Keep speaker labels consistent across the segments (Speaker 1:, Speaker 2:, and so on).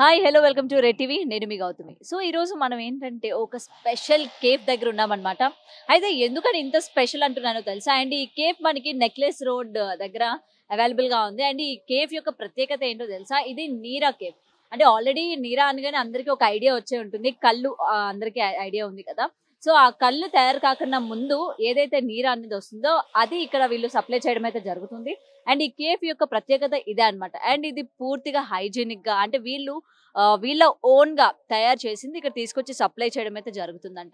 Speaker 1: hi hello welcome to red TV నేను మీ Gautami so ఈరోజు మనం ఏంటంటే ఒక స్పెషల్ కేఫ్ దగ్గర ఉన్నామన్నమాట అయితే ఎందుకని ఇంత స్పెషల్ అంటున్నానో తెలుసా అండ్ ఈ కేఫ్ మనకి నెక్లెస్ రోడ్ దగ్గర అవైలబుల్గా ఉంది అండ్ ఈ కేఫ్ యొక్క ప్రత్యేకత ఏంటో తెలుసా ఇది నీరా కేఫ్ అంటే ఆల్రెడీ నీరా అనగానే అందరికీ ఒక ఐడియా వచ్చే ఉంటుంది కళ్ళు ఆ, అందరికీ ఐడియా ఉంది కదా సో ఆ కళ్ళు తయారు కాకుండా ముందు ఏదైతే నీరా అనేది వస్తుందో అది ఇక్కడ వీళ్ళు సప్లై చేయడం అయితే జరుగుతుంది అండ్ ఈ కేఫ్ యొక్క ప్రత్యేకత ఇదే అన్నమాట అండ్ ఇది పూర్తిగా హైజీనిక్ గా అంటే వీళ్ళు ఆ, వీళ్ళ ఓన్ గా తయారు చేసింది ఇక్కడ తీసుకొచ్చి సప్లై చేయడం అయితే జరుగుతుందంట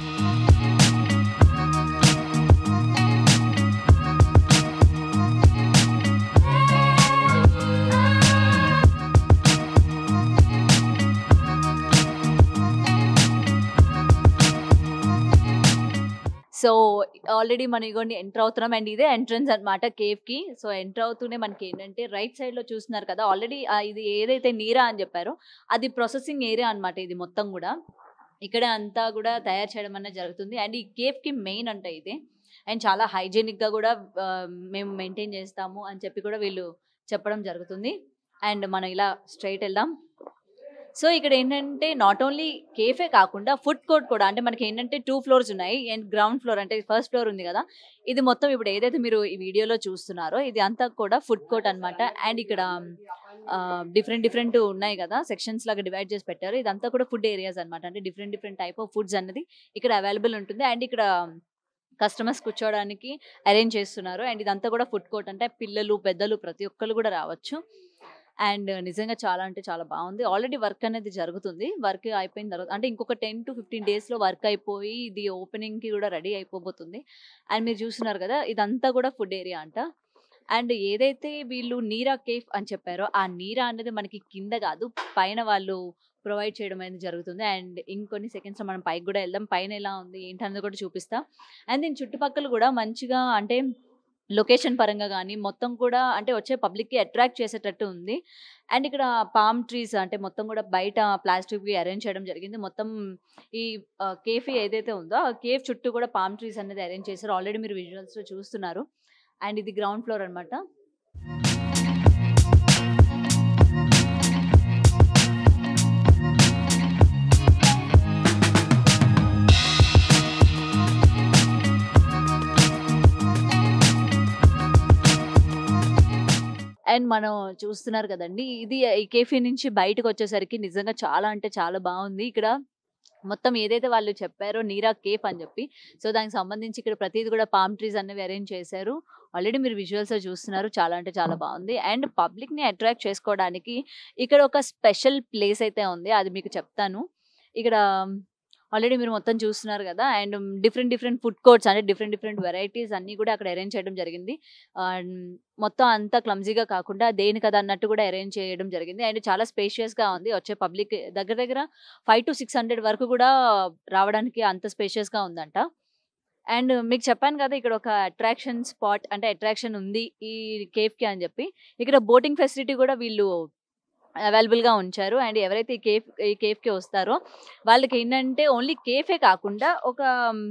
Speaker 1: సో ఆల్రెడీ మనం ఇగోండి ఎంటర్ అవుతున్నాం అండ్ ఇదే ఎంట్రన్స్ అనమాట కేవ్ కి సో ఎంటర్ అవుతూనే మనకి ఏంటంటే రైట్ సైడ్ లో చూస్తున్నారు కదా ఆల్రెడీ ఇది ఏదైతే నీరా అని చెప్పారో అది ప్రాసెసింగ్ ఏరియా అన్నమాట ఇది మొత్తం కూడా ఇక్కడ అంతా కూడా తయారు చేయడం అనేది జరుగుతుంది అండ్ ఈ కేవ్ కి మెయిన్ అంట ఇది అండ్ చాలా హైజీనిక్ గా కూడా ఆ, మేము మెయింటైన్ చేస్తాము అని చెప్పి కూడా వీళ్ళు చెప్పడం జరుగుతుంది అండ్ మనం ఇలా స్ట్రైట్ వెళ్దాం సో ఇక్కడ ఏంటంటే నాట్ ఓన్లీ కేఫే కాకుండా ఫుడ్ కోర్ట్ కూడా అంటే మనకి ఏంటంటే టూ ఫ్లోర్స్ ఉన్నాయి అండ్ గ్రౌండ్ ఫ్లోర్ అంటే ఫస్ట్ ఫ్లోర్ ఉంది కదా ఇది మొత్తం ఇప్పుడు ఏదైతే మీరు ఈ వీడియోలో చూస్తున్నారో ఇది అంతా కూడా ఫుడ్ కోర్ట్ అన్నమాట అండ్ ఇక్కడ డిఫరెంట్ డిఫరెంట్ ఉన్నాయి కదా సెక్షన్స్ లాగా డివైడ్ చేసి పెట్టారు ఇదంతా కూడా ఫుడ్ ఏరియాస్ అన్నమాట అంటే different different type of foods అన్నది ఇక్కడ అవైలబుల్ ఉంటుంది అండ్ ఇక్కడ కస్టమర్స్ కూర్చోవడానికి అరేంజ్ చేస్తున్నారు అండ్ ఇదంతా కూడా ఫుడ్ కోర్ట్ అంటే పిల్లలు పెద్దలు ప్రతి ఒక్కరు కూడా రావచ్చు అండ్ నిజంగా చాలా అంటే చాలా బాగుంది ఆల్రెడీ వర్క్ అనేది జరుగుతుంది వర్క్ అయిపోయిన తర్వాత అంటే ఇంకొక టెన్ టు ఫిఫ్టీన్ డేస్లో వర్క్ అయిపోయి ఇది ఓపెనింగ్కి కూడా రెడీ అయిపోబోతుంది అండ్ మీరు చూస్తున్నారు కదా ఇదంతా కూడా ఫుడ్ ఏరియా అంట అండ్ ఏదైతే వీళ్ళు నీరా కేఫ్ అని చెప్పారో ఆ నీరా అనేది మనకి కింద కాదు పైన వాళ్ళు ప్రొవైడ్ చేయడం అనేది జరుగుతుంది అండ్ ఇంకొన్ని సెకండ్స్ మనం పైకి కూడా వెళ్దాం పైన ఎలా ఉంది ఏంటన్నది కూడా చూపిస్తా అండ్ దీని చుట్టుపక్కల కూడా మంచిగా అంటే లొకేషన్ పరంగా కానీ మొత్తం కూడా అంటే వచ్చే పబ్లిక్కి అట్రాక్ట్ చేసేటట్టు ఉంది అండ్ ఇక్కడ పామ్ ట్రీస్ అంటే మొత్తం కూడా బయట ప్లాస్టిక్వి అరేంజ్ చేయడం జరిగింది మొత్తం ఈ కేఫ్ ఏదైతే ఉందో ఆ కేఫ్ చుట్టూ కూడా పామ్ ట్రీస్ అనేది అరేంజ్ చేశారు ఆల్రెడీ మీరు విజువల్స్లో చూస్తున్నారు అండ్ ఇది గ్రౌండ్ ఫ్లోర్ అన్నమాట అండ్ మనం చూస్తున్నారు కదండి ఇది ఈ కేఫీ నుంచి బయటకు వచ్చేసరికి నిజంగా చాలా అంటే చాలా బాగుంది ఇక్కడ మొత్తం ఏదైతే వాళ్ళు చెప్పారో నీరా కేఫ్ అని చెప్పి సో దానికి సంబంధించి ఇక్కడ ప్రతిదీ కూడా పామ్ ట్రీస్ అనేవి అరేంజ్ చేశారు ఆల్రెడీ మీరు విజువల్స్ చూస్తున్నారు చాలా అంటే చాలా బాగుంది అండ్ పబ్లిక్ ని అట్రాక్ట్ చేసుకోవడానికి ఇక్కడ ఒక స్పెషల్ ప్లేస్ అయితే ఉంది అది మీకు చెప్తాను ఇక్కడ ఆల్రెడీ మీరు మొత్తం చూస్తున్నారు కదా and different different food courts అంటే డిఫరెంట్ డిఫరెంట్ వెరైటీస్ అన్ని కూడా అక్కడ అరేంజ్ చేయడం జరిగింది అండ్ మొత్తం అంతా క్లమ్జీగా కాకుండా దేని కదా అన్నట్టు కూడా అరేంజ్ చేయడం జరిగింది అండ్ చాలా spacious గా ఉంది వచ్చే పబ్లిక్ దగ్గర దగ్గర ఫైవ్ టు సిక్స్ హండ్రెడ్ వరకు కూడా రావడానికి అంత spacious గా ఉందంట అండ్ మీకు చెప్పాను కదా ఇక్కడ ఒక అట్రాక్షన్ స్పాట్ అంటే అట్రాక్షన్ ఉంది ఈ కేఫ్ కి అని చెప్పి ఇక్కడ బోటింగ్ ఫెసిలిటీ కూడా వీళ్ళు అవైలబుల్ గా ఉంచారు అండ్ ఎవరైతే ఈ కేఫ్ ఈ కేఫ్ కి వస్తారో వాళ్ళకి ఏంటంటే ఓన్లీ కేఫే కాకుండా ఒక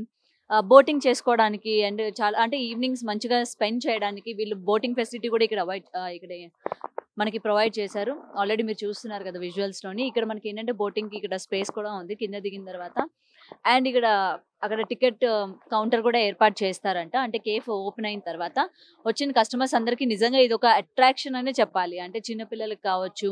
Speaker 1: బోటింగ్ చేసుకోవడానికి అండ్ చాలా అంటే ఈవినింగ్స్ మంచిగా స్పెండ్ చేయడానికి వీళ్ళు బోటింగ్ ఫెసిలిటీ కూడా ఇక్కడ అవాయిడ్ ఇక్కడ మనకి ప్రొవైడ్ చేశారు ఆల్రెడీ మీరు చూస్తున్నారు కదా విజువల్స్ లోని ఇక్కడ మనకి ఏంటంటే బోటింగ్ కి ఇక్కడ స్పేస్ కూడా ఉంది కింద దిగిన తర్వాత అండ్ ఇక్కడ అక్కడ టికెట్ కౌంటర్ కూడా ఏర్పాటు చేస్తారంట అంటే కేఫ్ ఓపెన్ అయిన తర్వాత వచ్చిన కస్టమర్స్ అందరికీ నిజంగా ఇది ఒక అట్రాక్షన్ అనే చెప్పాలి అంటే చిన్నపిల్లలకి కావచ్చు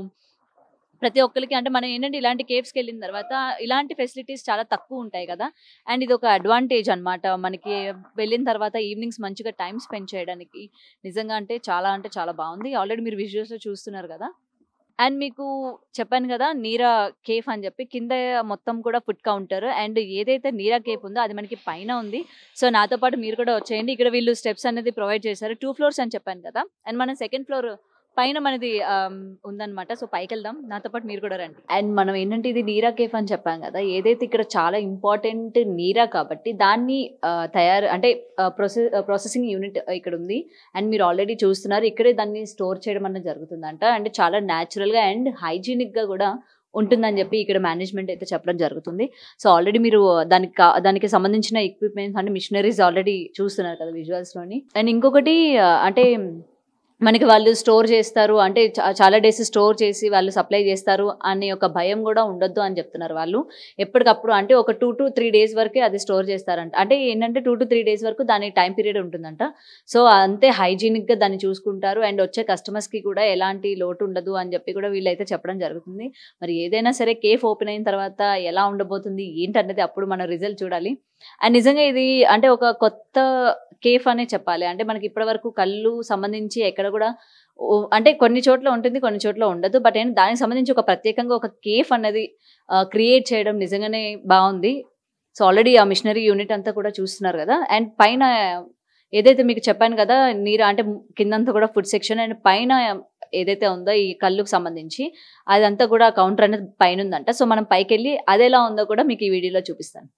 Speaker 1: ప్రతి ఒక్కరికి అంటే మనం ఏంటంటే ఇలాంటి కేవ్స్కి వెళ్ళిన తర్వాత ఇలాంటి ఫెసిలిటీస్ చాలా తక్కువ ఉంటాయి కదా అండ్ ఇది ఒక అడ్వాంటేజ్ అన్నమాట మనకి వెళ్ళిన తర్వాత ఈవినింగ్స్ మంచిగా టైం స్పెండ్ చేయడానికి నిజంగా అంటే చాలా అంటే చాలా బాగుంది ఆల్రెడీ మీరు విజువల్స్లో చూస్తున్నారు కదా అండ్ మీకు చెప్పాను కదా నీరా కేఫ్ అని చెప్పి కింద మొత్తం కూడా ఫుడ్ కౌంటర్ అండ్ ఏదైతే నీరా కేఫ్ ఉందో అది మనకి పైన ఉంది సో నాతో పాటు మీరు కూడా వచ్చేయండి ఇక్కడ వీళ్ళు స్టెప్స్ అనేది ప్రొవైడ్ చేశారు టూ ఫ్లోర్స్ అని చెప్పాను కదా అండ్ మనం సెకండ్ ఫ్లోర్ పైన మనది ఆమ్, ఉందన్నమాట సో పైకి వెళ్దాం నాతో పాటు మీరు కూడా రండి అండ్ మనం ఏంటంటే ఇది నీరా కేఫ్ అని చెప్పాం కదా ఏదైతే ఇక్కడ చాలా ఇంపార్టెంట్ నీరా కాబట్టి దాన్ని ఆ, తయారు అంటే ప్రొసెస్ ప్రాసెసింగ్ యూనిట్ ఇక్కడ ఉంది అండ్ మీరు ఆల్రెడీ చూస్తున్నారు ఇక్కడే దాన్ని స్టోర్ చేయడం అన్నది జరుగుతుందంట అండ్ చాలా natural గా అండ్ హైజీనిక్ గా కూడా ఉంటుందని చెప్పి ఇక్కడ మేనేజ్మెంట్ అయితే చెప్పడం జరుగుతుంది సో ఆల్రెడీ మీరు దానికి కా- దానికి సంబంధించిన ఎక్విప్మెంట్స్ అంటే మిషనరీస్ ఆల్రెడీ చూస్తున్నారు కదా visuals లోని అండ్ ఇంకొకటి ఆ, అంటే మనకి వాళ్ళు స్టోర్ చేస్తారు అంటే చా- చాలా డేస్ స్టోర్ చేసి వాళ్ళు సప్లై చేస్తారు అనే ఒక భయం కూడా ఉండొద్దు అని చెప్తున్నారు వాళ్ళు ఎప్పటికప్పుడు అంటే ఒక టూ టు త్రీ డేస్ వరకే అది స్టోర్ చేస్తారంట అంటే ఏంటంటే టూ టు త్రీ డేస్ వరకు దాని టైం పీరియడ్ ఉంటుందంట సో అంతే హైజీనిక్గా దాన్ని చూసుకుంటారు అండ్ వచ్చే కస్టమర్స్కి కూడా ఎలాంటి లోటు ఉండదు అని చెప్పి కూడా వీళ్ళైతే చెప్పడం జరుగుతుంది మరి ఏదైనా సరే కేఫ్ ఓపెన్ అయిన తర్వాత ఎలా ఉండబోతుంది ఏంటన్నది అప్పుడు మనం రిజల్ట్ చూడాలి అండ్ నిజంగా ఇది అంటే ఒక కొత్త కేఫ్ అనే చెప్పాలి అంటే మనకి ఇప్పటివరకు కళ్ళు సంబంధించి ఎక్కడ కూడా ఓ- అంటే కొన్ని చోట్ల ఉంటుంది కొన్ని చోట్ల ఉండదు బట్ ఏంటి దానికి సంబంధించి ఒక ప్రత్యేకంగా ఒక కేఫ్ అన్నది క్రియేట్ చేయడం నిజంగానే బాగుంది సో ఆల్రెడీ ఆ మిషనరీ యూనిట్ అంతా కూడా చూస్తున్నారు కదా అండ్ పైన ఏదైతే మీకు చెప్పాను కదా నీరు అంటే కిందంతా కూడా ఫుడ్ సెక్షన్ అండ్ పైన ఏదైతే ఉందో ఈ కళ్ళుకు సంబంధించి అదంతా కూడా కౌంటర్ అనేది పైన ఉందంట సో మనం పైకి వెళ్ళి అది ఎలా ఉందో కూడా మీకు ఈ వీడియోలో చూపిస్తాను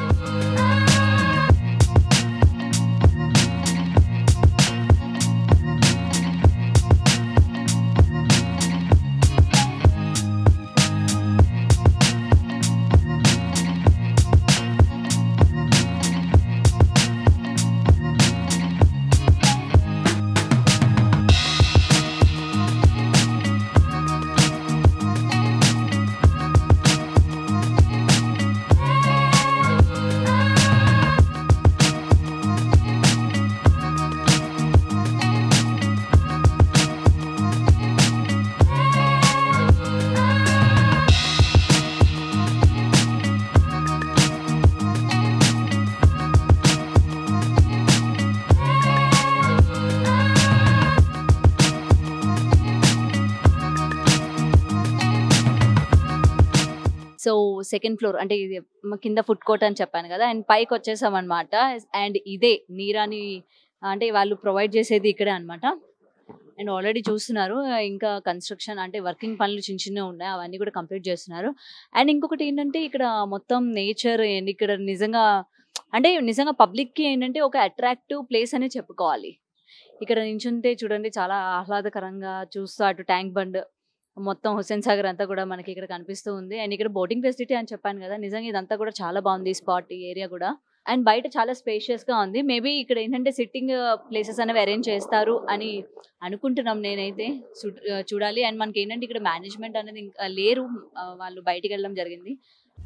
Speaker 1: సో సెకండ్ ఫ్లోర్ అంటే ఇది మ- కింద ఫుడ్ కోర్ట్ అని చెప్పాను కదా అండ్ పైకి వచ్చేసాం అనమాట అండ్ ఇదే నీరాని అంటే వాళ్ళు ప్రొవైడ్ చేసేది ఇక్కడే అనమాట అండ్ ఆల్రెడీ చూస్తున్నారు ఇంకా కన్స్ట్రక్షన్ అంటే వర్కింగ్ పనులు చిన్న చిన్నవి ఉన్నాయి అవన్నీ కూడా కంప్లీట్ చేస్తున్నారు అండ్ ఇంకొకటి ఏంటంటే ఇక్కడ మొత్తం నేచర్ ఇక్కడ నిజంగా అంటే నిజంగా పబ్లిక్కి ఏంటంటే ఒక అట్రాక్టివ్ ప్లేస్ అనే చెప్పుకోవాలి ఇక్కడ నించుంటే చూడండి చాలా ఆహ్లాదకరంగా చూస్తూ అటు ట్యాంక్ బండ్ మొత్తం హుస్సేన్ సాగర్ అంతా కూడా మనకి ఇక్కడ కనిపిస్తూ ఉంది అండ్ ఇక్కడ బోటింగ్ ఫెసిలిటీ అని చెప్పాను కదా నిజంగా ఇదంతా కూడా చాలా బాగుంది ఈ స్పాట్ ఈ ఏరియా కూడా అండ్ బయట చాలా స్పేషియస్ గా ఉంది మేబీ ఇక్కడ ఏంటంటే సిట్టింగ్ ప్లేసెస్ అనేవి అరేంజ్ చేస్తారు అని అనుకుంటున్నాం నేనైతే చూ- చూడాలి అండ్ మనకి ఏంటంటే ఇక్కడ మేనేజ్మెంట్ అనేది ఇంకా లేరు ఆ, వాళ్ళు బయటికి వెళ్ళడం జరిగింది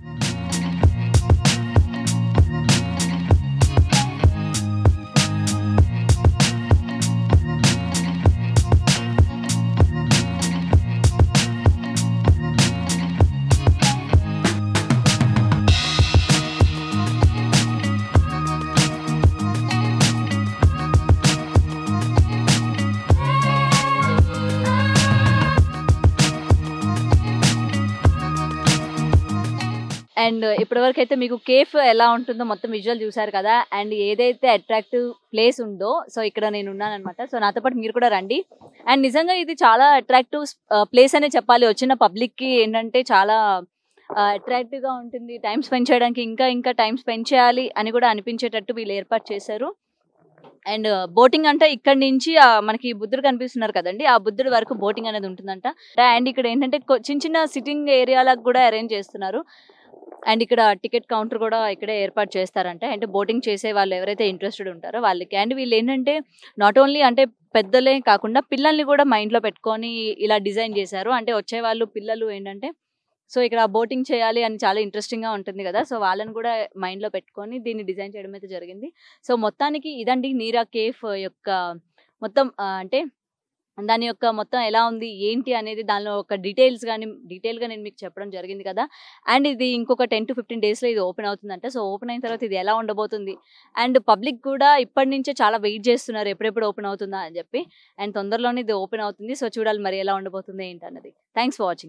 Speaker 1: అండ్ ఇప్పటివరకు అయితే మీకు కేఫ్ ఎలా ఉంటుందో మొత్తం విజువల్ చూసారు కదా అండ్ ఏదైతే అట్రాక్టివ్ ప్లేస్ ఉందో సో ఇక్కడ నేను ఉన్నానమాట సో నాతో పాటు మీరు కూడా రండి అండ్ నిజంగా ఇది చాలా అట్రాక్టివ్ ప్లేస్ అనే చెప్పాలి వచ్చిన పబ్లిక్ కి ఏంటంటే చాలా అట్రాక్టివ్ గా ఉంటుంది టైం స్పెండ్ చేయడానికి ఇంకా ఇంకా టైం స్పెండ్ చేయాలి అని కూడా అనిపించేటట్టు వీళ్ళు ఏర్పాటు చేశారు అండ్ బోటింగ్ అంటే ఇక్కడ నుంచి ఆ మనకి బుద్ధుడు కనిపిస్తున్నారు కదండి ఆ బుద్ధుడి వరకు బోటింగ్ అనేది ఉంటుందంట అండ్ ఇక్కడ ఏంటంటే కొ- చిన్న చిన్న సిట్టింగ్ ఏరియాలకు కూడా అరేంజ్ చేస్తున్నారు అండ్ ఇక్కడ టికెట్ కౌంటర్ కూడా ఇక్కడే ఏర్పాటు చేస్తారంట అంటే బోటింగ్ చేసే వాళ్ళు ఎవరైతే ఇంట్రెస్టెడ్ ఉంటారో వాళ్ళకి అండ్ వీళ్ళు ఏంటంటే నాట్ ఓన్లీ అంటే పెద్దలే కాకుండా పిల్లల్ని కూడా మైండ్లో పెట్టుకొని ఇలా డిజైన్ చేశారు అంటే వచ్చే వాళ్ళు పిల్లలు ఏంటంటే సో ఇక్కడ బోటింగ్ చేయాలి అని చాలా ఇంట్రెస్టింగ్ గా ఉంటుంది కదా సో వాళ్ళని కూడా మైండ్ లో పెట్టుకొని దీన్ని డిజైన్ చేయడం అయితే జరిగింది సో మొత్తానికి ఇదండి నీరా కేఫ్ యొక్క మొత్తం ఆ, అంటే దాని యొక్క మొత్తం ఎలా ఉంది ఏంటి అనేది దానిలో ఒక డీటెయిల్స్ కానీ డీటెయిల్గా నేను మీకు చెప్పడం జరిగింది కదా అండ్ ఇది ఇంకొక టెన్ టు ఫిఫ్టీన్ డేస్లో ఇది ఓపెన్ అవుతుందంట సో ఓపెన్ అయిన తర్వాత ఇది ఎలా ఉండబోతుంది అండ్ పబ్లిక్ కూడా ఇప్పటి నుంచే చాలా వెయిట్ చేస్తున్నారు ఎప్పుడెప్పుడు ఓపెన్ అవుతుందా అని చెప్పి అండ్ తొందరలోనే ఇది ఓపెన్ అవుతుంది సో చూడాలి మరి ఎలా ఉండబోతుంది ఏంటి అన్నది థ్యాంక్స్ ఫర్ వాచింగ్